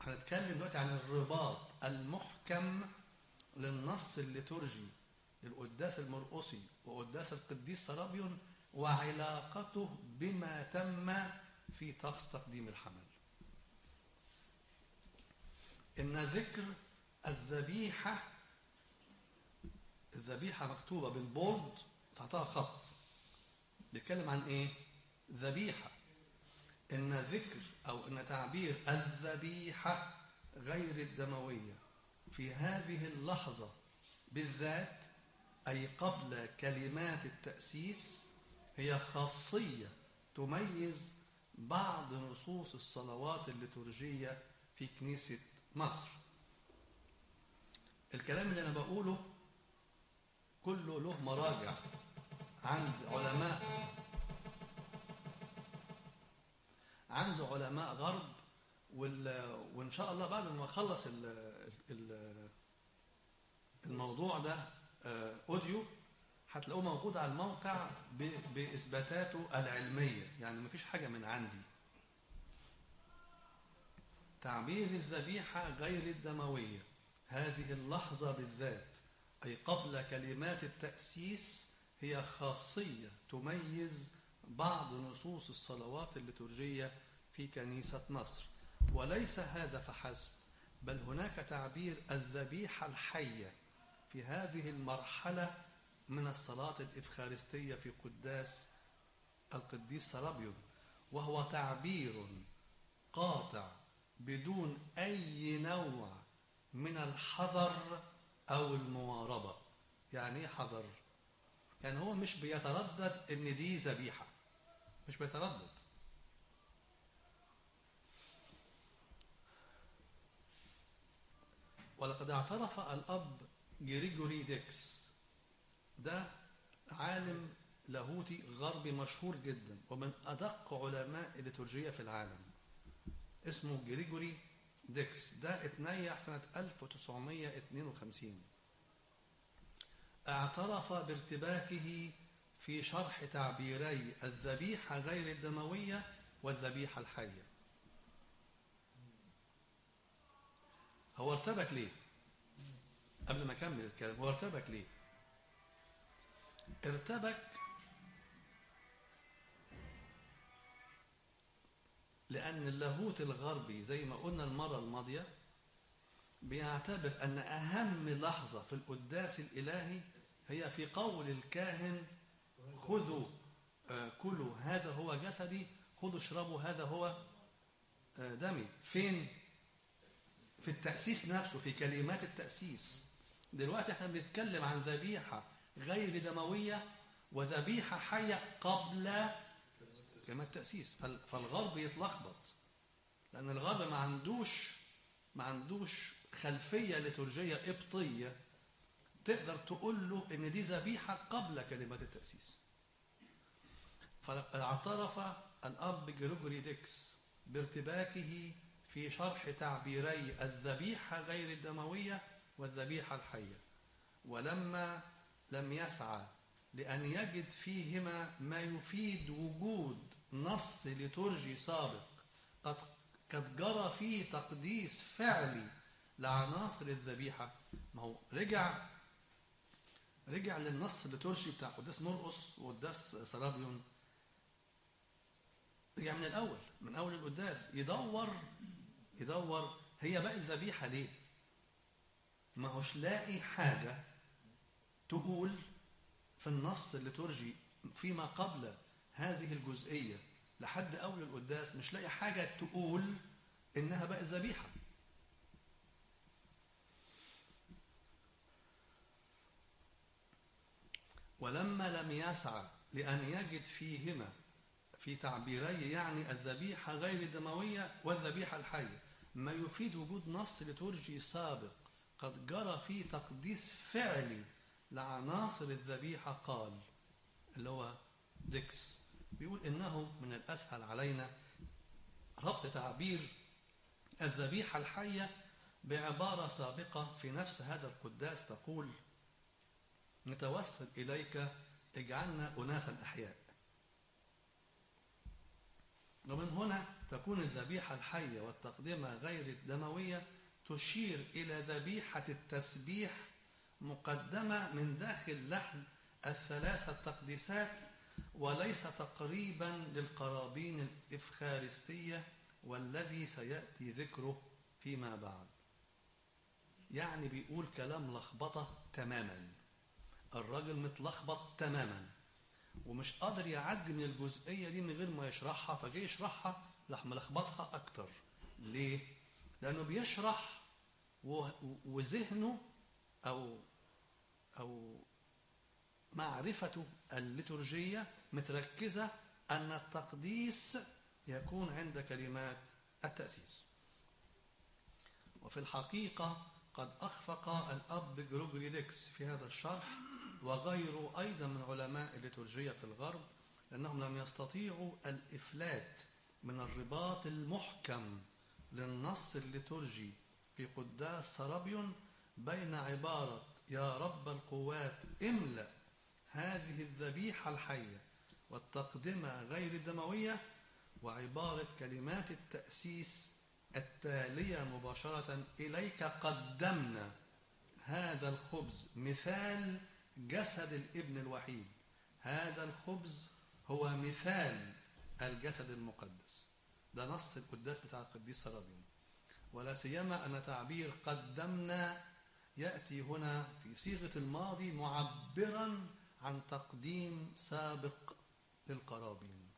هنتكلم دلوقتي عن الرباط المحكم للنص الليتورجي للقداس المرقسي وقداس القديس سرابيون وعلاقته بما تم في طقس تقديم الحمل إن ذكر الذبيحة الذبيحة مكتوبة بالبولد تحتها خط بيتكلم عن إيه؟ ذبيحة إن ذكر أو إن تعبير الذبيحة غير الدموية في هذه اللحظة بالذات أي قبل كلمات التأسيس هي خاصية تميز بعض نصوص الصلوات الليتورجية في كنيسة مصر الكلام اللي أنا بقوله كله له مراجع عند علماء عند علماء غرب وإن شاء الله بعد ما أخلص الموضوع ده أوديو هتلاقوه موجود على الموقع بإثباتاته العلمية يعني مفيش حاجة من عندي تعبير الذبيحة غير الدموية هذه اللحظة بالذات أي قبل كلمات التأسيس هي خاصية تميز بعض نصوص الصلوات الليتورجية في كنيسة مصر وليس هذا فحسب بل هناك تعبير الذبيحة الحية في هذه المرحلة من الصلاة الإفخارستية في قداس القديس سرابيون وهو تعبير قاطع بدون أي نوع من الحذر أو المواربة يعني إيه حذر؟ يعني هو مش بيتردد إن دي ذبيحة مش بيتردد ولقد اعترف الأب جريجوري ديكس ده عالم لاهوتي غربي مشهور جدا ومن أدق علماء الليتورجية في العالم اسمه جريجوري ديكس ده اتنيح سنة 1952 اعترف بارتباكه في شرح تعبيري الذبيحة غير الدموية والذبيحة الحية هو ارتبك ليه قبل ما اكمل الكلام هو ارتبك ليه ارتبك لأن اللاهوت الغربي زي ما قلنا المرة الماضية بيعتبر أن أهم لحظة في القداس الإلهي هي في قول الكاهن خذوا آه كلوا هذا هو جسدي خذوا اشربوا هذا هو آه دمي فين في التأسيس نفسه في كلمات التأسيس دلوقتي احنا بنتكلم عن ذبيحة غير دموية وذبيحة حية قبل كلمات تأسيس فالغرب يتلخبط لأن الغرب ما عندوش ما عندوش خلفية ليتورجية قبطية تقدر تقول له إن دي ذبيحة قبل كلمات التأسيس فاعترف الأب جريجوري ديكس بارتباكه في شرح تعبيري الذبيحة غير الدموية والذبيحة الحية ولما لم يسعى لأن يجد فيهما ما يفيد وجود نص ليتورجي سابق قد قد جرى فيه تقديس فعلي لعناصر الذبيحة ما هو رجع رجع للنص الليتورجي بتاع قداس مرقس وقداس سرابيون رجع من الأول من أول القداس يدور يدور هي بقت ذبيحة ليه ما هوش لاقي حاجة تقول في النص الليتورجي فيما قبل هذه الجزئية لحد أول القداس مش لاقي حاجة تقول إنها بقت ذبيحة ولما لم يسعى لأن يجد فيهما في تعبيري يعني الذبيحة غير الدموية والذبيحة الحية ما يفيد وجود نص لترجي سابق قد جرى فيه تقديس فعلي لعناصر الذبيحة قال اللي هو ديكس بيقول إنه من الأسهل علينا ربط تعبير الذبيحة الحية بعبارة سابقة في نفس هذا القداس تقول نتوسل إليك اجعلنا أناسا أحياء ومن هنا تكون الذبيحة الحية والتقدمة غير الدموية تشير إلى ذبيحة التسبيح مقدمة من داخل لحم الثلاثة التقديسات وليس تقريبا للقرابين الإفخارستية والذي سيأتي ذكره فيما بعد يعني بيقول كلام لخبطة تماما الراجل متلخبط تماما ومش قادر يعدي من الجزئية دي من غير ما يشرحها فجاي يشرحها راح ملخبطها أكتر ليه؟ لأنه بيشرح وذهنه أو أو معرفته الليتورجية متركزة أن التقديس يكون عند كلمات التأسيس وفي الحقيقة قد أخفق الأب جروجري ديكس في هذا الشرح وغيره أيضا من علماء الليتورجية في الغرب لأنهم لم يستطيعوا الإفلات من الرباط المحكم للنص الليتورجي في قداس سرابيون بين عبارة يا رب القوات املأ هذه الذبيحة الحية والتقدمة غير الدموية وعبارة كلمات التأسيس التالية مباشرة إليك قدمنا هذا الخبز مثال جسد الابن الوحيد هذا الخبز هو مثال الجسد المقدس ده نص القداس بتاع القديس سرابيون ولا سيما أن تعبير قدمنا يأتي هنا في صيغة الماضي معبرا عن تقديم سابق للقرابين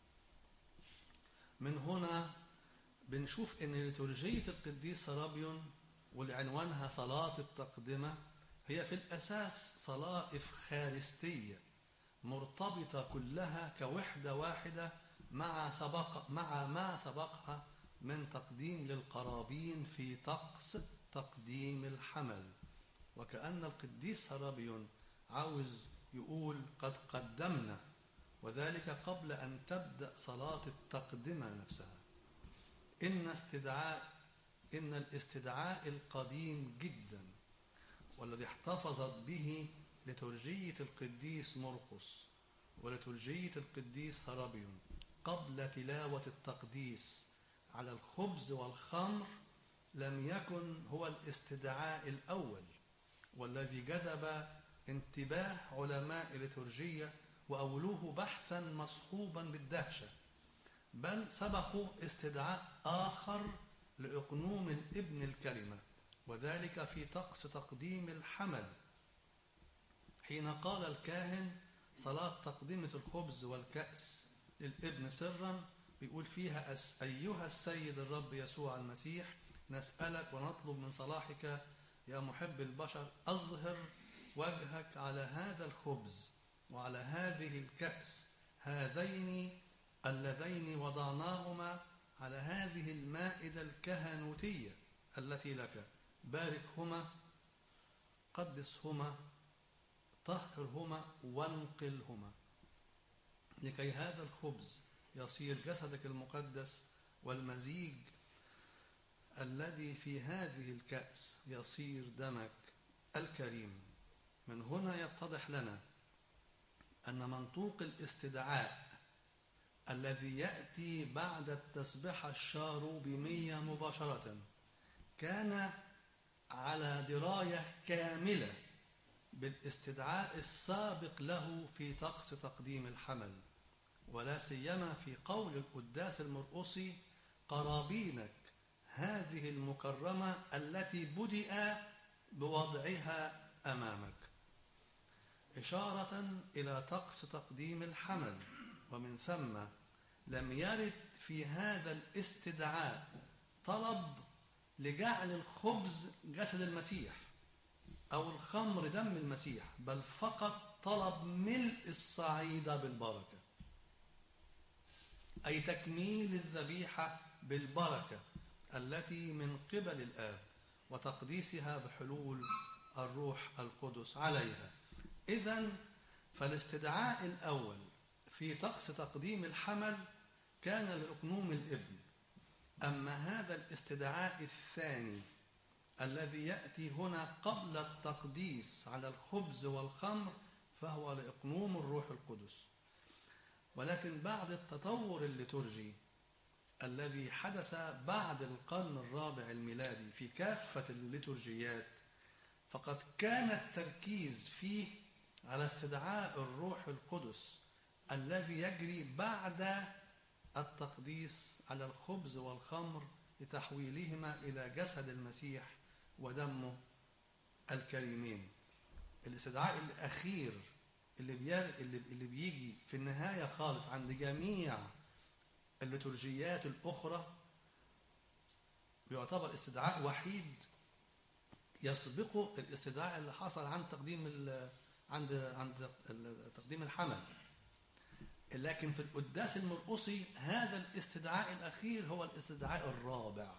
من هنا بنشوف ان ليتورجية القديس سرابيون والعنوانها صلاة التقدمة هي في الأساس صلاة إفخارستية مرتبطة كلها كوحدة واحدة مع سبق مع ما سبقها من تقديم للقرابين في طقس تقديم الحمل وكأن القديس سرابيون عاوز يقول قد قدمنا وذلك قبل أن تبدأ صلاة التقدمة نفسها إن استدعاء إن الاستدعاء القديم جدا والذي احتفظت به لترجية القديس مرقس ولترجية القديس سرابيون قبل تلاوة التقديس على الخبز والخمر لم يكن هو الاستدعاء الأول والذي جذب انتباه علماء الليتورجية وأولوه بحثا مصحوبا بالدهشة بل سبقوا استدعاء آخر لإقنوم الابن الكلمة وذلك في طقس تقديم الحمل حين قال الكاهن صلاة تقدمة الخبز والكأس للابن سرا بيقول فيها أيها السيد الرب يسوع المسيح نسألك ونطلب من صلاحك يا محب البشر أظهر وجهك على هذا الخبز وعلى هذه الكأس هذين اللذين وضعناهما على هذه المائدة الكهنوتية التي لك باركهما قدسهما طهرهما وانقلهما لكي هذا الخبز يصير جسدك المقدس والمزيج الذي في هذه الكأس يصير دمك الكريم من هنا يتضح لنا أن منطوق الاستدعاء الذي يأتي بعد التسبحة الشاروبيمية مباشرة كان على دراية كاملة بالاستدعاء السابق له في طقس تقديم الحمل ولا سيما في قول القداس المرقصي قرابينك هذه المكرمة التي بدأ بوضعها أمامك إشارة إلى طقس تقديم الحمل ومن ثم لم يرد في هذا الاستدعاء طلب لجعل الخبز جسد المسيح أو الخمر دم المسيح بل فقط طلب ملء الصعيدة بالبركة أي تكميل الذبيحة بالبركة التي من قبل الآب وتقديسها بحلول الروح القدس عليها إذا فالاستدعاء الأول في طقس تقديم الحمل كان لإقنوم الابن أما هذا الاستدعاء الثاني الذي يأتي هنا قبل التقديس على الخبز والخمر فهو لإقنوم الروح القدس ولكن بعد التطور الليتورجي الذي حدث بعد القرن الرابع الميلادي في كافة الليتورجيات فقد كان التركيز فيه على استدعاء الروح القدس الذي يجري بعد التقديس على الخبز والخمر لتحويلهما إلى جسد المسيح ودمه الكريمين الاستدعاء الأخير اللي, بي... اللي بيجي في النهاية خالص عند جميع الليتورجيات الأخرى بيعتبر استدعاء وحيد يسبقه الاستدعاء اللي حصل عند تقديم عند عند تقديم الحمل لكن في القداس المرقصي هذا الاستدعاء الأخير هو الاستدعاء الرابع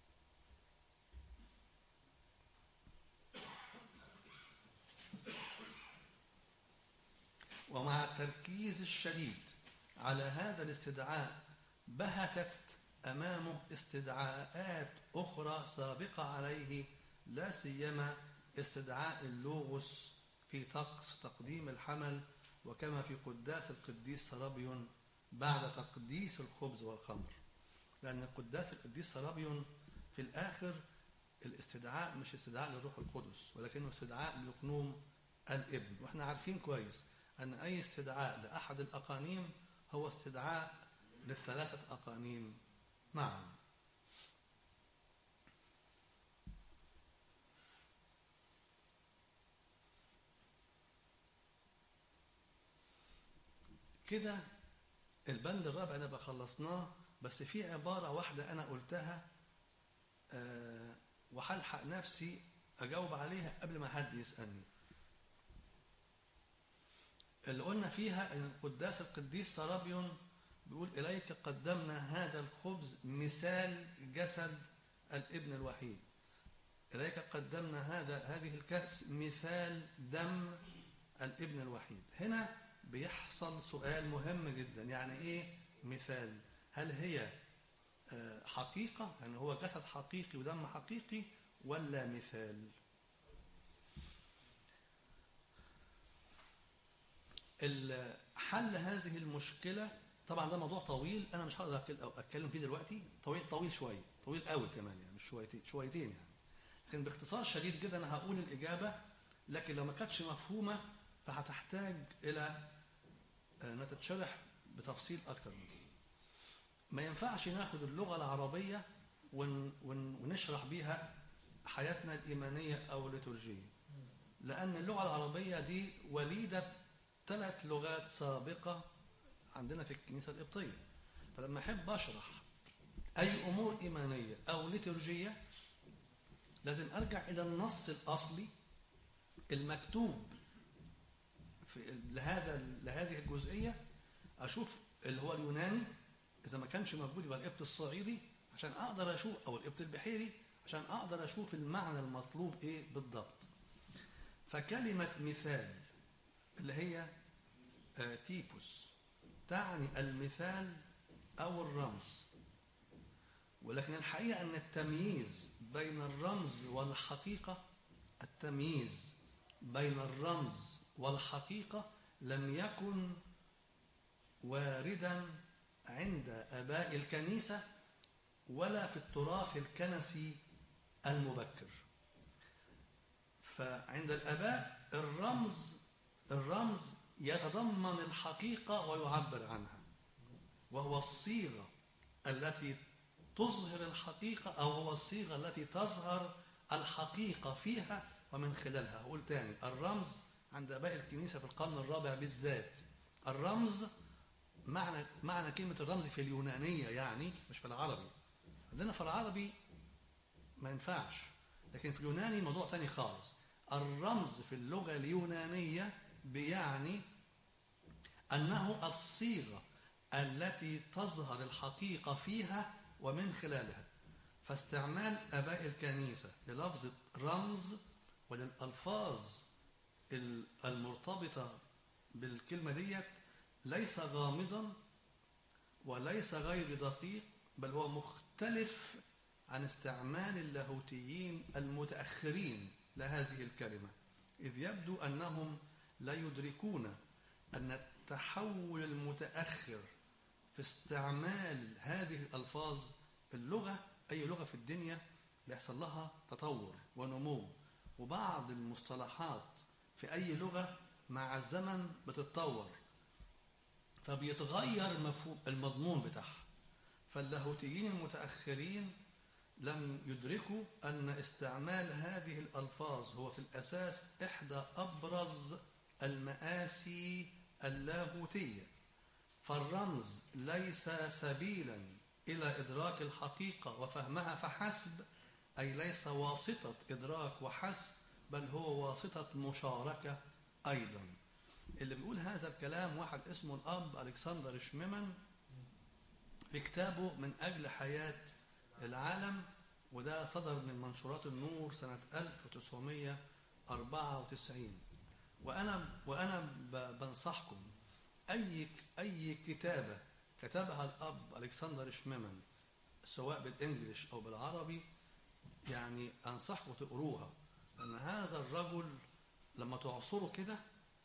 ومع التركيز الشديد على هذا الاستدعاء بهتت أمامه استدعاءات أخرى سابقة عليه لا سيما استدعاء اللوغوس في طقس تقديم الحمل وكما في قداس القديس سرابيون بعد تقديس الخبز والخمر لأن قداس القديس سرابيون في الآخر الاستدعاء مش استدعاء للروح القدس ولكنه استدعاء ليقنوم الابن واحنا عارفين كويس أن أي استدعاء لأحد الأقانيم هو استدعاء للثلاثة أقانيم معا كده البند الرابع ده خلصناه بس في عبارة واحدة أنا قلتها أه وهلحق نفسي أجاوب عليها قبل ما حد يسألني اللي قلنا فيها ان قداس القديس سرابيون بيقول إليك قدمنا هذا الخبز مثال جسد الابن الوحيد إليك قدمنا هذا هذه الكأس مثال دم الابن الوحيد هنا بيحصل سؤال مهم جدا يعني إيه مثال هل هي حقيقة يعني هو جسد حقيقي ودم حقيقي ولا مثال حل هذه المشكلة طبعا ده موضوع طويل أنا مش هقدر أتكلم فيه دلوقتي طويل طويل شوية طويل قوي كمان يعني مش شويتين شويتين يعني لكن باختصار شديد جدا أنا هقول الإجابة لكن لو ما كانتش مفهومة فهتحتاج إلى أنها تتشرح بتفصيل أكتر من كده ما ينفعش ناخد اللغة العربية ون ون ونشرح بيها حياتنا الإيمانية أو الليتورجية لأن اللغة العربية دي وليدة ثلاث لغات سابقة عندنا في الكنيسة القبطية فلما أحب أشرح أي أمور إيمانية أو ليتورجية لازم أرجع إلى النص الأصلي المكتوب في لهذا لهذه الجزئية أشوف اللي هو اليوناني إذا ما كانش موجود يبقى القبط الصعيدي عشان أقدر أشوف أو القبط البحيري عشان أقدر أشوف المعنى المطلوب إيه بالضبط فكلمة مثال اللي هي تيبوس تعني المثال أو الرمز ولكن الحقيقة أن التمييز بين الرمز والحقيقة التمييز بين الرمز والحقيقة لم يكن واردا عند آباء الكنيسة ولا في التراث الكنسي المبكر فعند الآباء الرمز الرمز يتضمن الحقيقة ويعبر عنها وهو الصيغة التي تظهر الحقيقة أو هو الصيغة التي تظهر الحقيقة فيها ومن خلالها أقول تاني الرمز عند آباء الكنيسة في القرن الرابع بالذات الرمز معنى معنى كلمة الرمز في اليونانية يعني مش في العربي عندنا في العربي ما ينفعش لكن في اليوناني موضوع تاني خالص الرمز في اللغة اليونانية بيعني أنه الصيغة التي تظهر الحقيقة فيها ومن خلالها فاستعمال آباء الكنيسة للفظ رمز وللألفاظ المرتبطة بالكلمة ديت ليس غامضا وليس غير دقيق بل هو مختلف عن استعمال اللاهوتيين المتأخرين لهذه الكلمة إذ يبدو أنهم لا يدركون أن التحول المتأخر في استعمال هذه الألفاظ اللغة أي لغة في الدنيا بيحصل لها تطور ونمو وبعض المصطلحات في أي لغة مع الزمن بتتطور فبيتغير مفهوم المضمون بتاعها فاللاهوتيين المتأخرين لم يدركوا أن استعمال هذه الألفاظ هو في الأساس إحدى أبرز المآسي اللاهوتية فالرمز ليس سبيلا إلى إدراك الحقيقة وفهمها فحسب أي ليس واسطة إدراك وحسب بل هو واسطة مشاركة أيضا اللي بيقول هذا الكلام واحد اسمه الأب ألكسندر شميمن في كتابه من أجل حياة العالم وده صدر من منشورات النور سنة 1994 وأنا وأنا بنصحكم أي أي كتابة كتبها الأب ألكسندر شميمن سواء بالإنجليش أو بالعربي يعني أنصحكم تقروها لأن هذا الرجل لما تعصره كده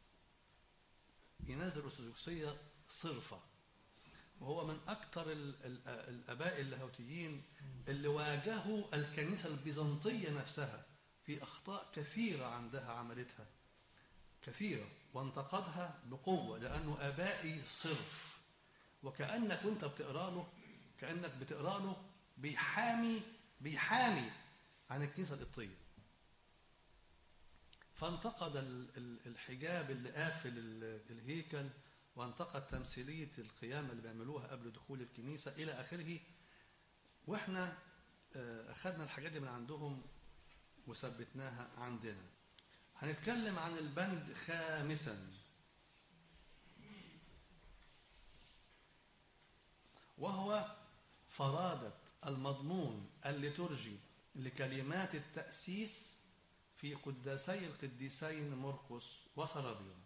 ينزل أرثوذكسية صرفة وهو من أكثر الآباء اللاهوتيين اللي واجهوا الكنيسة البيزنطية نفسها في أخطاء كثيرة عندها عملتها كثيرة وانتقدها بقوة لأنه آبائي صرف وكأنك وانت بتقرأ له كأنك بتقرأ له بيحامي بيحامي عن الكنيسة القبطية فانتقد الحجاب اللي قافل الهيكل وانتقد تمثيلية القيامة اللي بيعملوها قبل دخول الكنيسة إلى آخره وإحنا أخذنا الحاجات دي من عندهم وثبتناها عندنا هنتكلم عن البند خامسا وهو فرادة المضمون الليتورجي لكلمات التأسيس في قداسي القديسين مرقس وسرابيون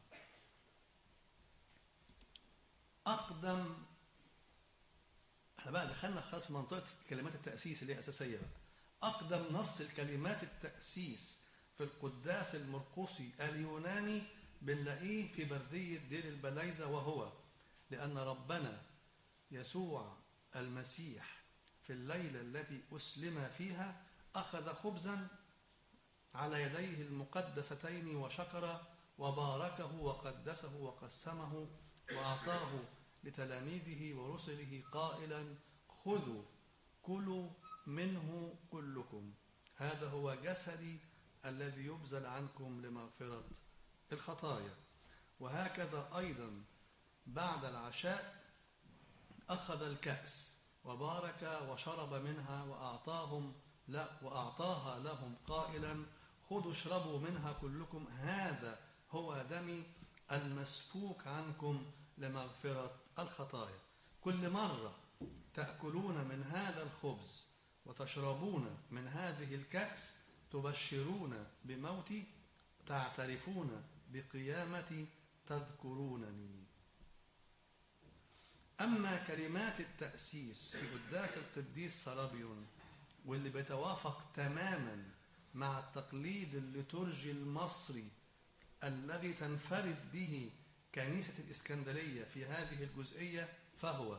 أقدم احنا بقى دخلنا خلاص في منطقة كلمات التأسيس اللي هي أساسية بقى أقدم نص الكلمات التأسيس في القداس المرقسي اليوناني بنلاقيه في بردية دير البلايزة وهو لأن ربنا يسوع المسيح في الليلة التي أسلم فيها أخذ خبزا على يديه المقدستين وشكر وباركه وقدسه وقسمه وأعطاه لتلاميذه ورسله قائلا خذوا كلوا منه كلكم هذا هو جسدي الذي يبذل عنكم لمغفرة الخطايا وهكذا أيضا بعد العشاء أخذ الكأس وبارك وشرب منها وأعطاهم لا وأعطاها لهم قائلا خذوا اشربوا منها كلكم هذا هو دمي المسفوك عنكم لمغفرة الخطايا كل مرة تأكلون من هذا الخبز وتشربون من هذه الكأس تبشرون بموتي تعترفون بقيامتي تذكرونني أما كلمات التأسيس في قداس القديس صلابيون واللي بيتوافق تماما مع التقليد الليتورجي المصري الذي تنفرد به كنيسة الإسكندرية في هذه الجزئية فهو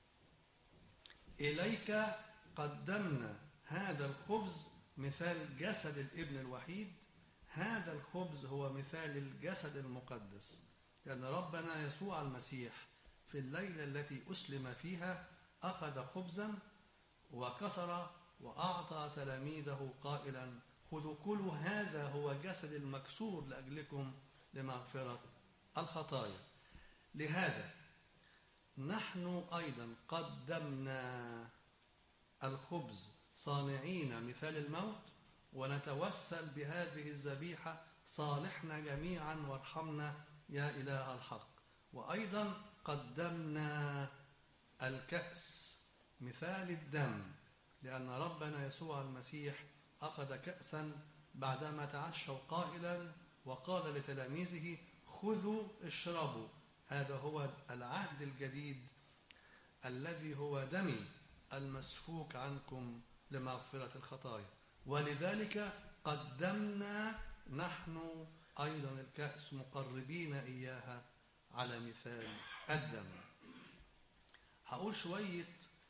إليك قدمنا هذا الخبز مثال جسد الابن الوحيد هذا الخبز هو مثال الجسد المقدس لأن ربنا يسوع المسيح في الليلة التي أسلم فيها أخذ خبزا وكسر وأعطى تلاميذه قائلا خذوا كلوا هذا هو جسد المكسور لأجلكم لمغفرة الخطايا لهذا نحن أيضا قدمنا الخبز صانعين مثال الموت ونتوسل بهذه الذبيحة صالحنا جميعا وارحمنا يا إله الحق وأيضا قدمنا الكأس مثال الدم لأن ربنا يسوع المسيح أخذ كأسا بعدما تعشوا قائلا وقال لتلاميذه خذوا اشربوا هذا هو العهد الجديد الذي هو دمي المسفوك عنكم لمغفرة الخطايا ولذلك قدمنا نحن أيضا الكأس مقربين إياها على مثال الدم هقول شوية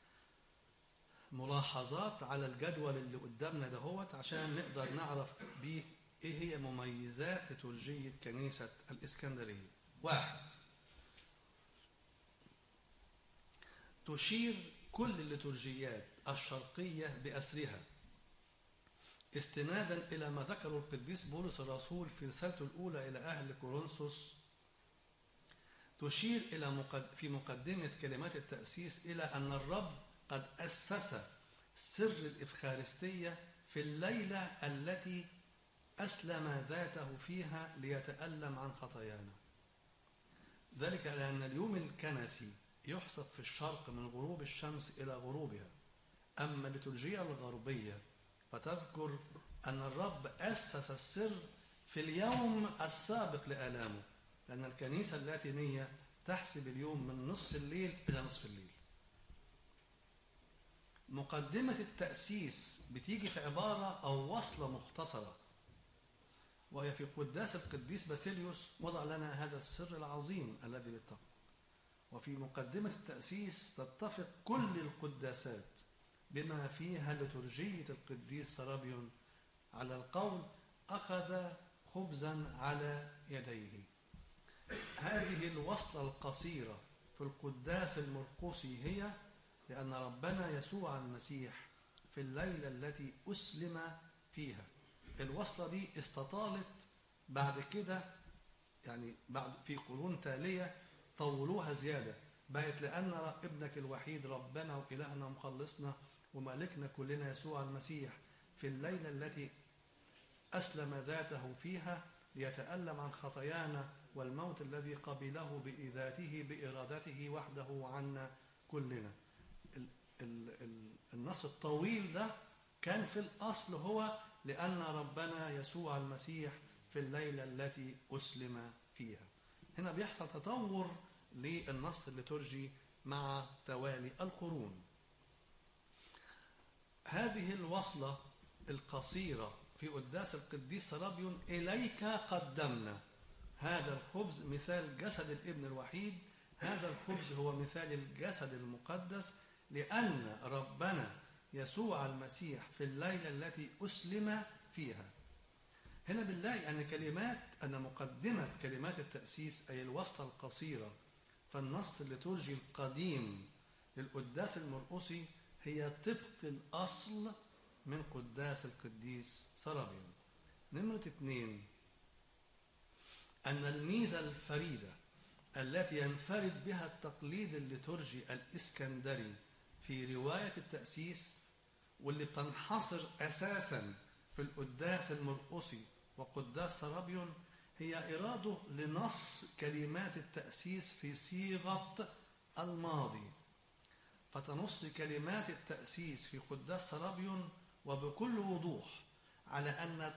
ملاحظات على الجدول اللي قدامنا دهوت عشان نقدر نعرف بيه ايه هي مميزات لترجية كنيسة الإسكندرية واحد تشير كل الليتورجيات الشرقية بأسرها استنادا إلى ما ذكره القديس بولس الرسول في رسالته الأولى إلى أهل كورنثوس تشير إلى مقد في مقدمة كلمات التأسيس إلى أن الرب قد أسس سر الإفخارستية في الليلة التي أسلم ذاته فيها ليتألم عن خطايانا ذلك لأن اليوم الكنسي يحسب في الشرق من غروب الشمس إلى غروبها أما الليتورجية الغربية فتذكر أن الرب أسس السر في اليوم السابق لآلامه لأن الكنيسة اللاتينية تحسب اليوم من نصف الليل إلى نصف الليل مقدمة التأسيس بتيجي في عبارة أو وصلة مختصرة وهي في قداس القديس باسيليوس وضع لنا هذا السر العظيم الذي للتقوى وفي مقدمة التأسيس تتفق كل القداسات بما فيها لترجية القديس سرابيون على القول أخذ خبزا على يديه هذه الوصلة القصيرة في القداس المرقصي هي لأن ربنا يسوع المسيح في الليلة التي أسلم فيها الوصلة دي استطالت بعد كده يعني بعد في قرون تالية طولوها زيادة بقت لأن ابنك الوحيد ربنا وإلهنا مخلصنا ومالكنا كلنا يسوع المسيح في الليلة التي أسلم ذاته فيها ليتألم عن خطايانا والموت الذي قبله بإذاته بإرادته وحده عنا كلنا النص الطويل ده كان في الأصل هو لأن ربنا يسوع المسيح في الليلة التي أسلم فيها هنا بيحصل تطور للنص الليتورجي مع توالي القرون هذه الوصلة القصيرة في قداس القديس سرابيون إليك قدمنا هذا الخبز مثال جسد الابن الوحيد هذا الخبز هو مثال الجسد المقدس لأن ربنا يسوع المسيح في الليلة التي أسلم فيها هنا بنلاقي أن كلمات أن مقدمة كلمات التأسيس أي الوسطى القصيرة فالنص الليتورجي القديم للقداس المرقسي هي طبق الأصل من قداس القديس سرابيون نمرة اثنين أن الميزة الفريدة التي ينفرد بها التقليد الليتورجي الإسكندري في رواية التأسيس واللي بتنحصر أساسا في القداس المرقسي وقداس سرابيون هي إراده لنص كلمات التأسيس في صيغة الماضي فتنص كلمات التأسيس في قداس سرابيون وبكل وضوح على أن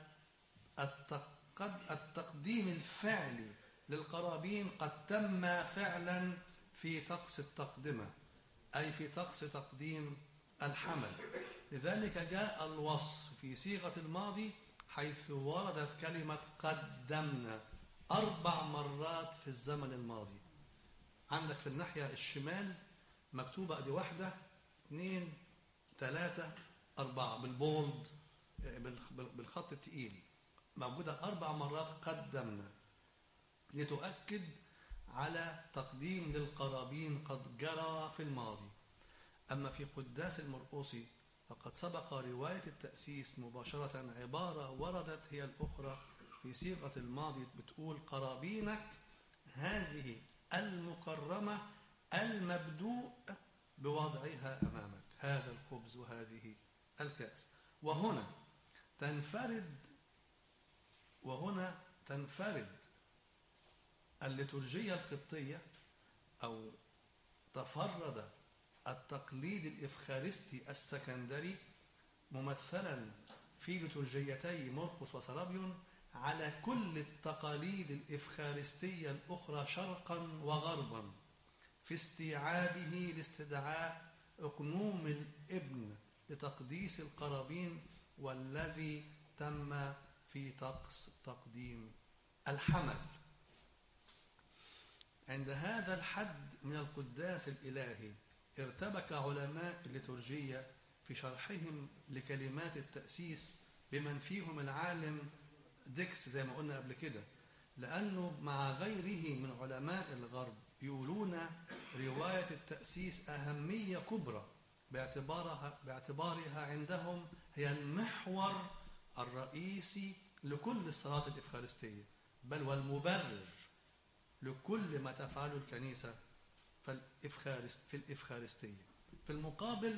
التقديم الفعلي للقرابين قد تم فعلا في طقس التقدمة أي في طقس تقديم الحمل لذلك جاء الوصف في صيغة الماضي حيث وردت كلمة قدمنا أربع مرات في الزمن الماضي عندك في الناحية الشمال مكتوبة دي واحدة اثنين ثلاثة أربعة بالبولد بالخط التقيل موجودة أربع مرات قدمنا لتؤكد على تقديم للقرابين قد جرى في الماضي أما في قداس المرقوسي فقد سبق رواية التأسيس مباشرة عبارة وردت هي الأخرى في صيغة الماضي بتقول قرابينك هذه المكرمة المبدوء بوضعها أمامك هذا الخبز وهذه الكأس وهنا تنفرد وهنا تنفرد الليتورجية القبطية أو تفرد التقليد الإفخارستي السكندري ممثلا في ليتورجيتي مرقس وسرابيون على كل التقاليد الإفخارستية الأخرى شرقا وغربا في استيعابه لاستدعاء أقنوم الابن لتقديس القرابين والذي تم في طقس تقديم الحمل عند هذا الحد من القداس الإلهي ارتبك علماء الليتورجية في شرحهم لكلمات التأسيس بمن فيهم العالم ديكس زي ما قلنا قبل كده لأنه مع غيره من علماء الغرب يولون رواية التأسيس أهمية كبرى باعتبارها, باعتبارها عندهم هي المحور الرئيسي لكل الصلاة الإفخارستية بل والمبرر لكل ما تفعله الكنيسة في الإفخارستية في المقابل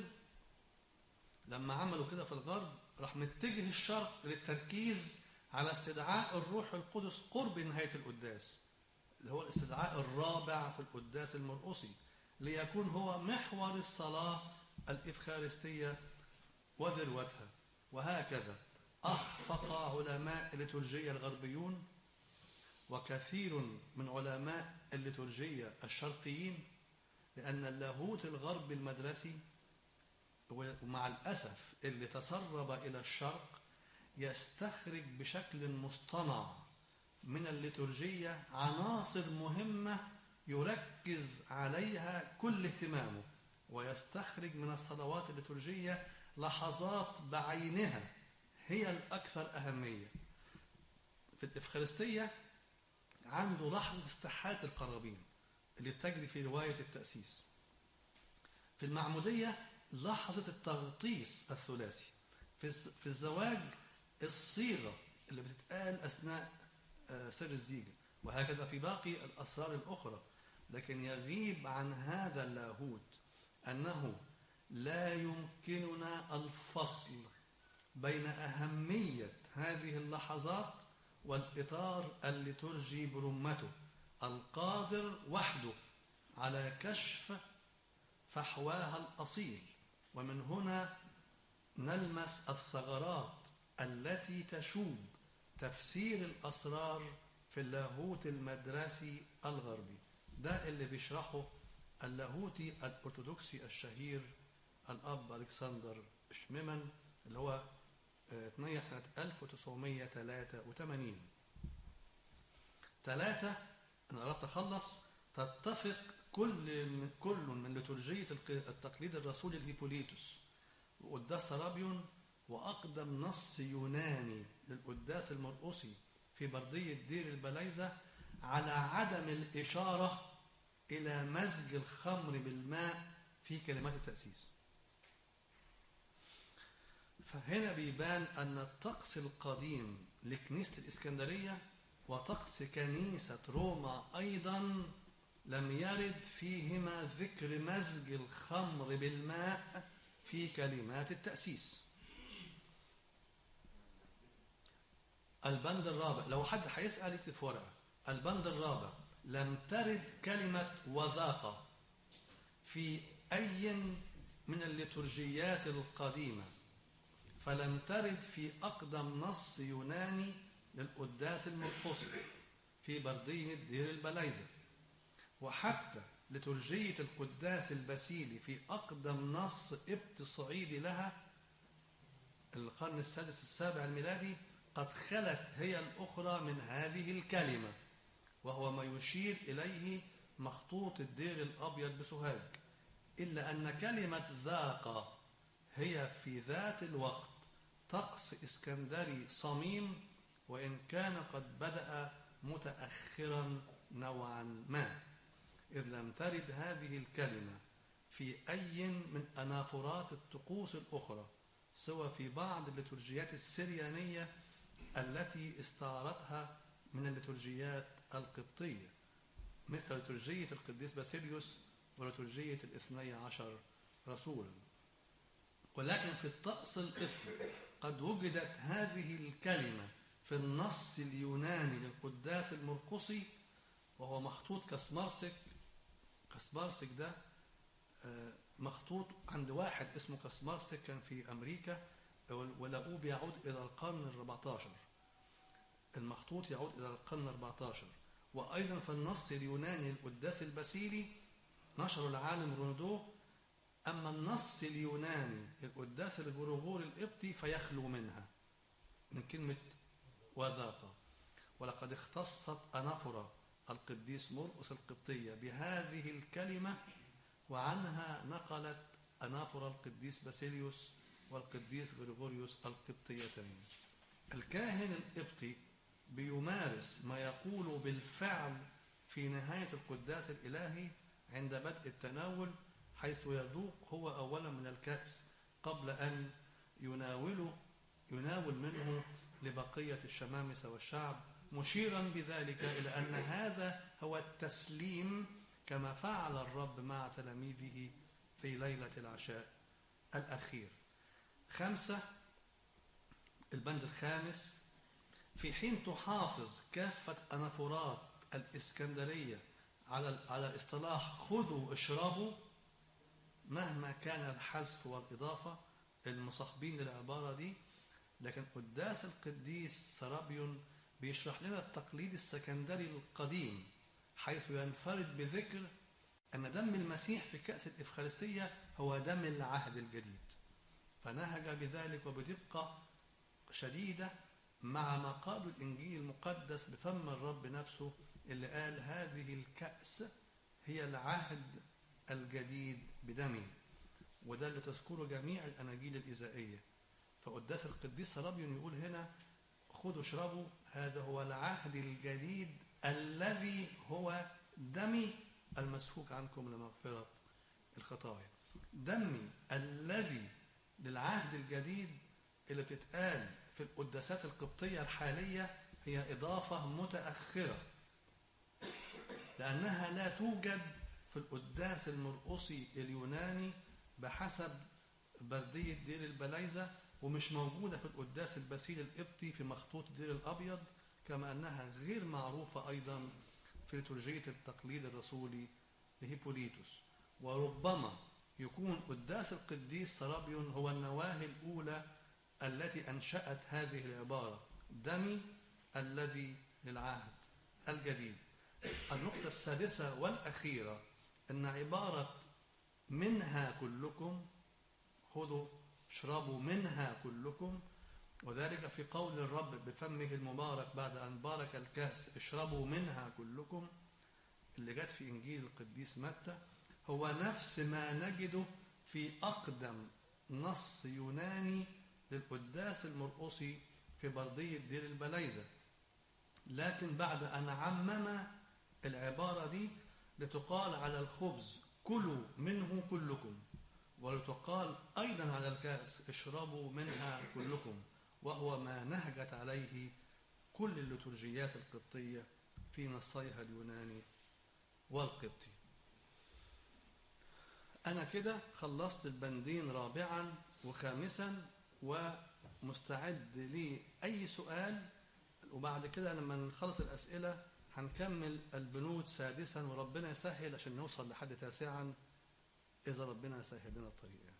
لما عملوا كده في الغرب راح متجه الشرق للتركيز على استدعاء الروح القدس قرب نهاية القداس اللي هو الاستدعاء الرابع في القداس المرقصي ليكون هو محور الصلاة الإفخارستية وذروتها وهكذا أخفق علماء الليتورجية الغربيون وكثير من علماء الليتورجية الشرقيين لأن اللاهوت الغربي المدرسي ومع الأسف اللي تسرب إلى الشرق يستخرج بشكل مصطنع من الليتورجية عناصر مهمة يركز عليها كل اهتمامه ويستخرج من الصلوات الليتورجية لحظات بعينها هي الأكثر أهمية في الإفخارستية عنده لحظة استحالة القرابين اللي بتجري في رواية التأسيس في المعمودية لحظة التغطيس الثلاثي في الزواج الصيغة اللي بتتقال أثناء سر الزيجة وهكذا في باقي الأسرار الأخرى لكن يغيب عن هذا اللاهوت أنه لا يمكننا الفصل بين أهمية هذه اللحظات والإطار الليتورجي برمته القادر وحده على كشف فحواها الأصيل ومن هنا نلمس الثغرات التي تشوب تفسير الأسرار في اللاهوت المدرسي الغربي ده اللي بيشرحه اللاهوتي الأرثوذكسي الشهير الأب ألكسندر شميمن اللي هو اتنيح سنة 1983 ثلاثة أنا أردت أخلص تتفق كل من كل من ليتورجية التقليد الرسولي الهيبوليتوس وقداس سرابيون وأقدم نص يوناني للقداس المرقصي في بردية دير البلايزة على عدم الإشارة إلى مزج الخمر بالماء في كلمات التأسيس فهنا بيبان أن الطقس القديم لكنيسة الإسكندرية وطقس كنيسة روما أيضا لم يرد فيهما ذكر مزج الخمر بالماء في كلمات التأسيس البند الرابع لو حد هيسأل يكتب في ورقة البند الرابع لم ترد كلمة وذاقة في أي من الليتورجيات القديمة فلم ترد في أقدم نص يوناني للقداس المرقصي في بردية دير البلايزة وحتى لترجية القداس البسيلي في أقدم نص إبت صعيدي لها القرن السادس السابع الميلادي قد خلت هي الأخرى من هذه الكلمة وهو ما يشير إليه مخطوط الدير الأبيض بسوهاج إلا أن كلمة ذاق هي في ذات الوقت طقس اسكندري صميم وإن كان قد بدأ متأخرا نوعا ما إذ لم ترد هذه الكلمة في أي من أنافرات الطقوس الأخرى سوى في بعض الليتورجيات السريانية التي استعارتها من الليتورجيات القبطية مثل ليتورجية القديس باسيليوس وليتورجية الاثني عشر رسولا ولكن في الطقس القبطي قد وجدت هذه الكلمة في النص اليوناني للقداس المرقصي وهو مخطوط كسمارسك كسمارسك ده مخطوط عند واحد اسمه كسمارسك كان في أمريكا ولقوه بيعود إلى القرن الربعتاشر المخطوط يعود إلى القرن الربعتاشر وأيضا في النص اليوناني للقداس الباسيلي نشر العالم رونودو أما النص اليوناني للقداس الجرغور القبطي فيخلو منها من كلمة وذاق ولقد اختصت أنافرة القديس مرقس القبطية بهذه الكلمة وعنها نقلت أنافر القديس باسيليوس والقديس غريغوريوس القبطيتين الكاهن القبطي بيمارس ما يقول بالفعل في نهاية القداس الإلهي عند بدء التناول حيث يذوق هو أولا من الكأس قبل أن يناوله يناول منه لبقية الشمامسة والشعب مشيرا بذلك إلى أن هذا هو التسليم كما فعل الرب مع تلاميذه في ليلة العشاء الأخير خمسة البند الخامس في حين تحافظ كافة أنافورات الإسكندرية على على الاصطلاح خذوا اشربوا مهما كان الحذف والإضافة المصاحبين للعبارة دي لكن قداس القديس سرابيون بيشرح لنا التقليد السكندري القديم حيث ينفرد بذكر أن دم المسيح في كأس الإفخارستية هو دم العهد الجديد فنهج بذلك وبدقة شديدة مع ما قاله الإنجيل المقدس بفم الرب نفسه اللي قال هذه الكأس هي العهد الجديد بدمي وده اللي تذكره جميع الأناجيل الإزائية فقداس القديس ربيون يقول هنا خذوا اشربوا هذا هو العهد الجديد الذي هو دمي المسفوك عنكم لمغفرة الخطايا دمي الذي للعهد الجديد اللي بتتقال في القداسات القبطية الحالية هي إضافة متأخرة لأنها لا توجد في القداس المرقصي اليوناني بحسب بردية دير البلايزة ومش موجودة في القداس البسيل القبطي في مخطوط دير الأبيض كما أنها غير معروفة أيضا في لترجية التقليد الرسولي لهيبوليتوس وربما يكون قداس القديس سرابيون هو النواة الأولى التي أنشأت هذه العبارة دمي الذي للعهد الجديد النقطة السادسة والأخيرة أن عبارة منها كلكم خذوا اشربوا منها كلكم وذلك في قول الرب بفمه المبارك بعد أن بارك الكأس اشربوا منها كلكم اللي جت في إنجيل القديس متى هو نفس ما نجده في أقدم نص يوناني للقداس المرقصي في بردية دير البلايزة لكن بعد أن عمم العبارة دي لتقال على الخبز كلوا منه كلكم ولتقال أيضا على الكأس اشربوا منها كلكم وهو ما نهجت عليه كل الليتورجيات القبطية في نصيها اليوناني والقبطي أنا كده خلصت البندين رابعا وخامسا ومستعد لأي سؤال وبعد كده لما نخلص الأسئلة هنكمل البنود سادسا وربنا يسهل عشان نوصل لحد تاسعا إذا ربنا يسهل لنا الطريق يعني.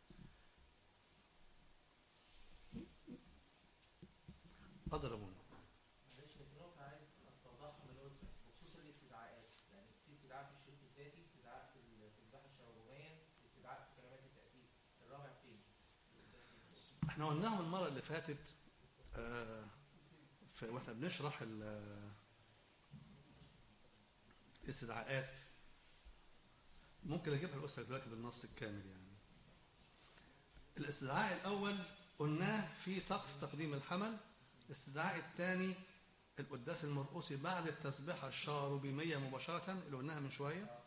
أضربون معلش في نقطة عايز استوضحها من الأول بخصوص الاستدعاءات، يعني في استدعاء في الشريك الذاتي، استدعاء في ال- في الباحة الشرعية، استدعاء في كلمات التأسيس، الرابع فين؟ احنا قلناهم المرة اللي فاتت آه، في واحنا بنشرح ال- الاستدعاءات ممكن اجيبها الأسرة دلوقتي بالنص الكامل يعني الاستدعاء الأول قلناه في طقس تقديم الحمل الاستدعاء الثاني القداس المرقصي بعد التسبيحة الشاروبيمية مباشرة اللي قلناها من شوية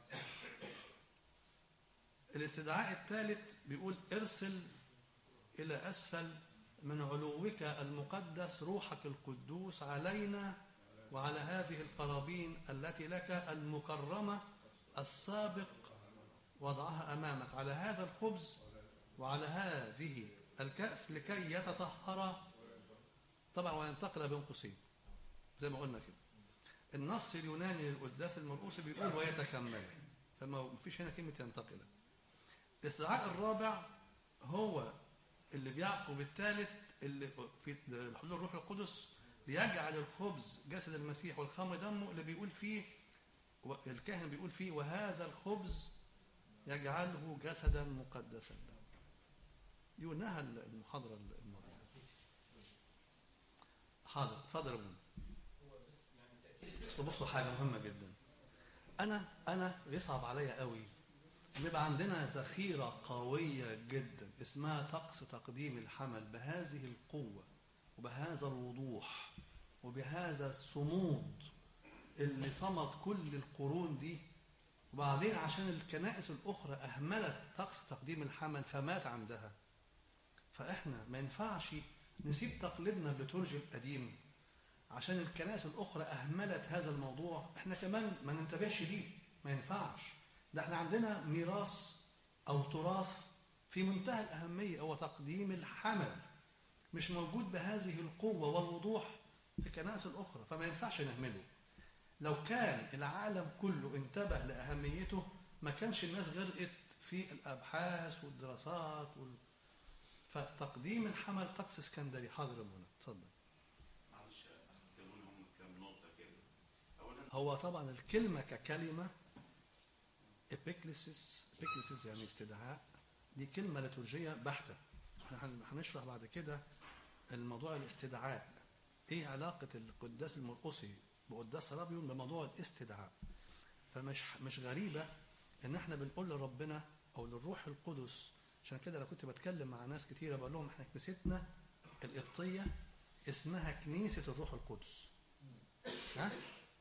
الاستدعاء الثالث بيقول ارسل إلى أسفل من علوك المقدس روحك القدوس علينا وعلى هذه القرابين التي لك المكرمة السابق وضعها أمامك على هذا الخبز وعلى هذه الكأس لكي يتطهر طبعا وينتقل بين قوسين زي ما قلنا كده النص اليوناني للقداس المرقوس بيقول ويتكمل فما فيش هنا كلمة ينتقل الاستدعاء الرابع هو اللي بيعقب الثالث اللي في حلول الروح القدس ليجعل الخبز جسد المسيح والخمر دمه اللي بيقول فيه الكاهن بيقول فيه وهذا الخبز يجعله جسدا مقدسا دي قلناها المحاضرة الماضية حاضر اتفضل يا ابونا هو بس يعني تأكيد اصل بصوا حاجة مهمة جدا أنا أنا بيصعب عليا قوي بيبقى عندنا ذخيرة قوية جدا اسمها طقس تقديم الحمل بهذه القوة وبهذا الوضوح وبهذا الصمود اللي صمد كل القرون دي وبعدين عشان الكنائس الأخرى أهملت طقس تقديم الحمل فمات عندها فإحنا ما ينفعش نسيب تقليدنا الليتورجي القديم عشان الكنائس الأخرى أهملت هذا الموضوع إحنا كمان ما ننتبهش ليه ما ينفعش ده إحنا عندنا ميراث أو تراث في منتهى الأهمية هو تقديم الحمل مش موجود بهذه القوة والوضوح في الكنائس الأخرى فما ينفعش نهمله لو كان العالم كله انتبه لأهميته ما كانش الناس غرقت في الأبحاث والدراسات وال... فتقديم الحمل طقس اسكندري حاضر يا منى اتفضل معلش اختمون هم كام نقطة كده أولا هو طبعا الكلمة ككلمة ابيكليسيس ابيكليسيس يعني استدعاء دي كلمة ليتورجية بحتة احنا هن- هنشرح بعد كده الموضوع الاستدعاء ايه علاقة القداس المرقسي بقداس رابيون بموضوع الاستدعاء فمش مش غريبة ان احنا بنقول لربنا او للروح القدس عشان كده انا كنت بتكلم مع ناس كتيرة بقول لهم احنا كنيستنا القبطية اسمها كنيسة الروح القدس ها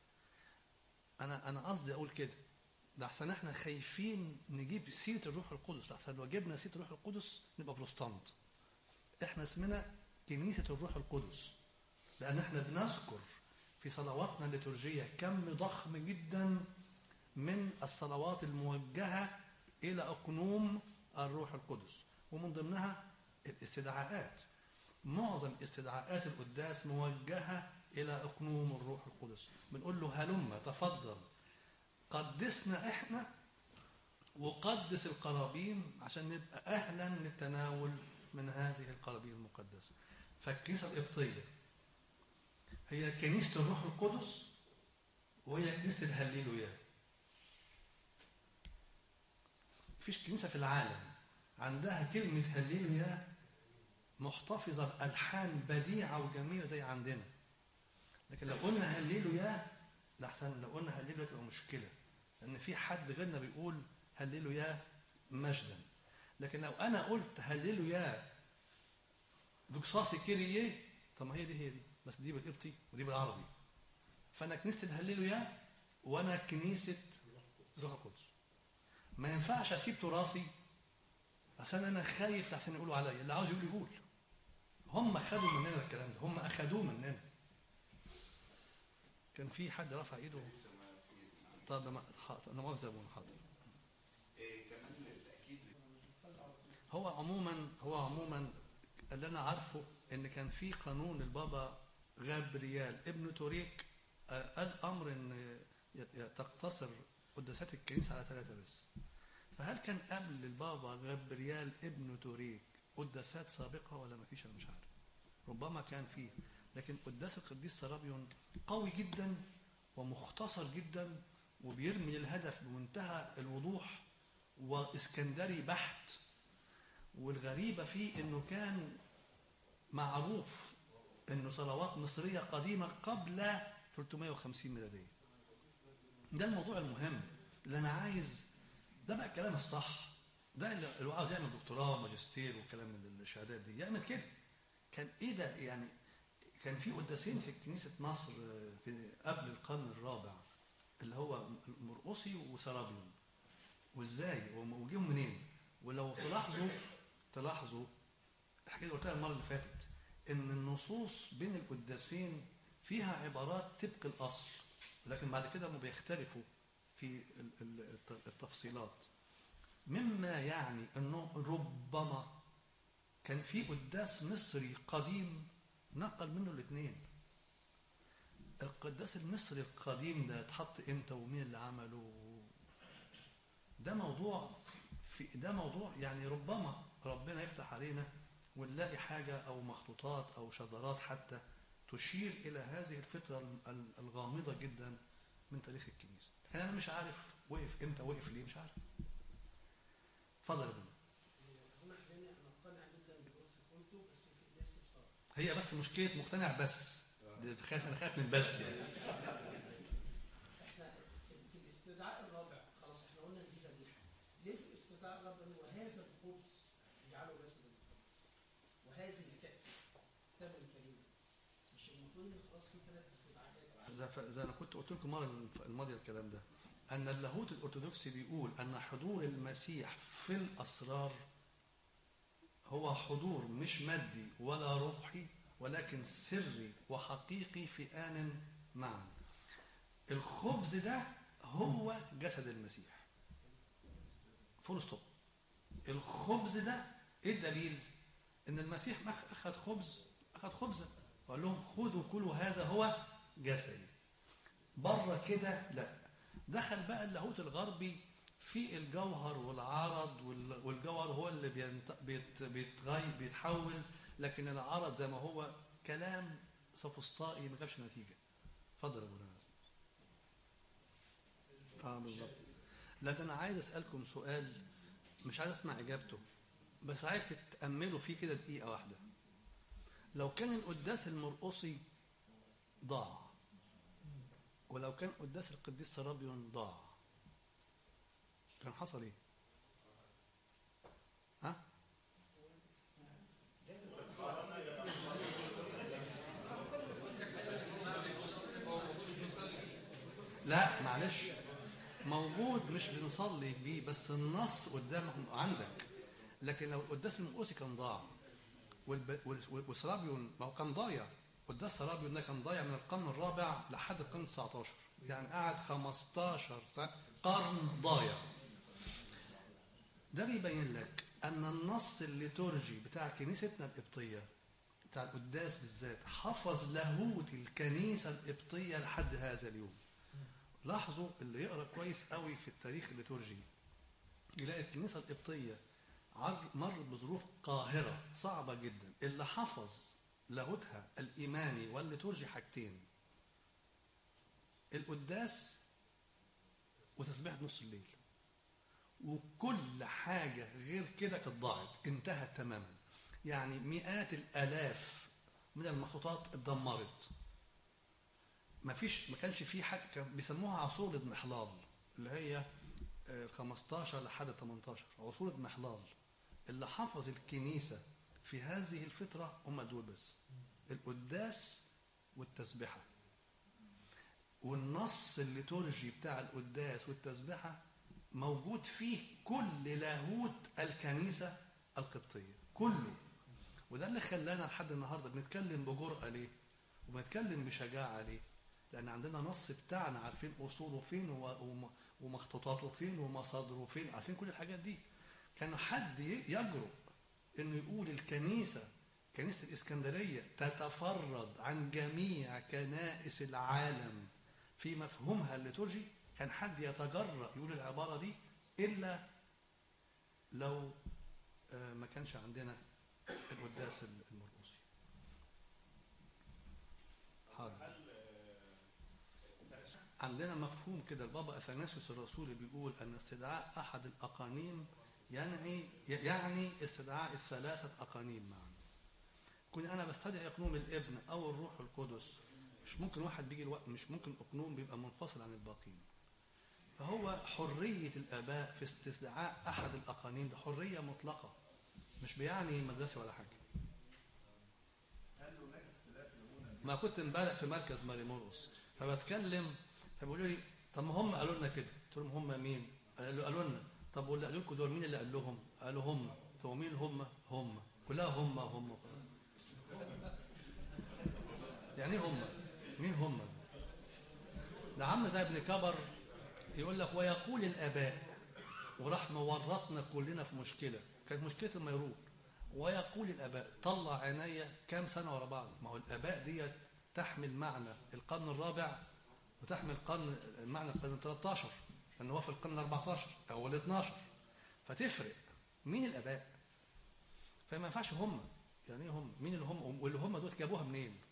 انا انا قصدي اقول كده ده احسن احنا خايفين نجيب سيره الروح القدس لحسن لو جبنا سيره الروح القدس نبقى بروستانت احنا اسمنا كنيسه الروح القدس لان احنا بنذكر في صلواتنا الليتورجيه كم ضخم جدا من الصلوات الموجهه الى اقنوم الروح القدس ومن ضمنها الاستدعاءات معظم استدعاءات القداس موجهه الى اقنوم الروح القدس بنقول له هلم تفضل قدسنا احنا وقدس القرابين عشان نبقى اهلا للتناول من هذه القرابين المقدسه فالكنيسه القبطيه هي كنيسه الروح القدس وهي كنيسه الهليلويا مفيش كنيسه في العالم عندها كلمه هليلويا محتفظه بالحان بديعه وجميله زي عندنا لكن لو قلنا هللويا لحسن لو قلنا هللويا تبقى مشكله لان في حد غيرنا بيقول هللويا مجدا لكن لو انا قلت هللويا دوكساسي كيرييه طب ما هي دي هي دي بس دي بالقبطي ودي بالعربي فانا كنيسه الهللويا وانا كنيسه روح القدس ما ينفعش اسيب تراثي عشان انا خايف لحسن يقولوا عليا اللي عاوز يقول يقول هم خدوا مننا الكلام ده هم اخدوه مننا كان في حد رفع ايده لسه ما في طب ما حاضر انا مؤاخذه يا ابونا حاضر إيه كمان التأكيد هو عموما هو عموما اللي انا عارفه ان كان في قانون البابا غابريال ابن توريك آه، قال امر ان ي- ي- تقتصر قداسات الكنيسه على ثلاثه بس فهل كان قبل البابا غابريال ابن توريك قداسات سابقه ولا ما فيش انا مش عارف ربما كان فيه لكن قداس القديس سرابيون قوي جدا ومختصر جدا وبيرمي الهدف بمنتهى الوضوح واسكندري بحت والغريبة فيه انه كان معروف انه صلوات مصرية قديمة قبل 350 ميلادية ده الموضوع المهم اللي انا عايز ده بقى الكلام الصح ده اللي اللي عاوز يعمل دكتوراه وماجستير وكلام من الشهادات دي يعمل كده كان ايه ده يعني كان في قداسين في كنيسة مصر آه، في قبل القرن الرابع اللي هو مرقسي وسرابيون وازاي وجيهم منين ولو تلاحظوا تلاحظوا الحكايه اللي قلتها المره اللي فاتت ان النصوص بين القداسين فيها عبارات طبق الاصل لكن بعد كده هم بيختلفوا في ال- ال- الت- التفصيلات مما يعني انه ربما كان في قداس مصري قديم نقل منه الاثنين القداس المصري القديم ده اتحط امتى ومين اللي عمله ده موضوع في ده موضوع يعني ربما ربنا يفتح علينا ونلاقي حاجة أو مخطوطات أو شذرات حتى تشير إلى هذه الفترة ال- ال- الغامضة جدا من تاريخ الكنيسة لكن أنا مش عارف وقف إمتى وقف ليه مش عارف اتفضل يا ابني هنا حاليا انا مقتنع جدا بالقدس قلته بس في لسه بصراحه هي بس مشكلة مقتنع بس دي خايف أنا خايف من بس يعني احنا في الاستدعاء الرابع خلاص احنا قلنا دي ذبيحه ليه في خلاص في ثلاث استدعاءات زي ف- زي انا كنت قلت لكم مره الماضيه الكلام ده ان اللاهوت الارثوذكسي بيقول ان حضور المسيح في الاسرار هو حضور مش مادي ولا روحي ولكن سري وحقيقي في ان معا الخبز ده هو جسد المسيح فول ستوب الخبز ده ايه الدليل ان المسيح ما اخذ خبز اخذ خبزه وقال لهم خذوا كلوا هذا هو جسدي بره كده لا دخل بقى اللاهوت الغربي في الجوهر والعرض وال- والجوهر هو اللي بينت... بيت... بيتغير بيتحول لكن العرض زي ما هو كلام سوفسطائي ما جابش نتيجه اتفضل يا ابو ناس اه بالظبط لا ده انا عايز اسالكم سؤال مش عايز اسمع اجابته بس عايز تتاملوا فيه كده دقيقه واحده لو كان القداس المرقصي ضاع ولو كان قداس القديس سرابيون ضاع كان حصل ايه ها لا معلش موجود مش بنصلي بيه بس النص قدامهم عندك لكن لو القداس المقوسي كان ضاع والب... وال- وسرابيون ما هو كان ضايع قداس سرابيون ده كان ضايع من القرن الرابع لحد القرن 19 يعني قعد 15 سنة قرن ضايع ده بيبين لك ان النص الليتورجي بتاع كنيستنا القبطيه بتاع القداس بالذات حفظ لاهوت الكنيسه القبطيه لحد هذا اليوم لاحظوا اللي يقرا كويس قوي في التاريخ الليتورجي يلاقي الكنيسه القبطيه عر- مرت بظروف قاهره صعبه جدا اللي حفظ لاهوتها الايماني والليتورجي حاجتين القداس وتسبيحه نص الليل وكل حاجه غير كده كانت ضاعت انتهت تماما يعني مئات الالاف من المخطوطات اتدمرت ما فيش ما كانش في حاجه كان بيسموها عصور الاضمحلال اللي هي آه، 15 لحد 18 عصور اضمحلال اللي حفظ الكنيسه في هذه الفتره هم دول بس القداس والتسبحه والنص الليتورجي بتاع القداس والتسبحه موجود فيه كل لاهوت الكنيسه القبطيه كله وده اللي خلانا لحد النهارده بنتكلم بجرأه ليه وبنتكلم بشجاعه ليه لان عندنا نص بتاعنا عارفين اصوله فين و- وم- ومخطوطاته فين ومصادره فين عارفين كل الحاجات دي كان حد ي- يجرؤ انه يقول الكنيسه كنيسه الاسكندريه تتفرد عن جميع كنائس العالم في مفهومها الليتورجي كان حد يتجرأ يقول العباره دي الا لو آه، ما كانش عندنا القداس المرقصي حاضر عندنا مفهوم كده البابا اثناسيوس الرسولي بيقول ان استدعاء احد الاقانيم يعني يعني استدعاء الثلاثه اقانيم معا كون انا بستدعي اقنوم الابن او الروح القدس مش ممكن واحد بيجي الوقت مش ممكن اقنوم بيبقى منفصل عن الباقين فهو حريه الاباء في استدعاء احد الاقانيم ده حريه مطلقه مش بيعني مدرسه ولا حاجه ما كنت امبارح في مركز ماري مرقص فبتكلم فبيقولوا لي طب ما هم قالوا لنا كده قلت لهم هم مين؟ قالوا قالوا لنا طب واللي قالوا لكم دول مين اللي قال لهم؟ قالوا هم طب مين هم؟ هم كلها هم هم يعني ايه هم؟ مين هم؟ ده عم زي ابن كبر يقول لك ويقول الاباء وراح مورطنا كلنا في مشكله كانت مشكله الميرون ويقول الاباء طلع عينيا كام سنه ورا بعض ما هو الاباء ديت تحمل معنى القرن الرابع وتحمل قرن معنى القرن ال 13 لان هو في القرن ال 14 او ال 12 فتفرق مين الاباء؟ فما ينفعش هم يعني ايه هم؟ مين اللي هم؟ واللي هم دول جابوها منين؟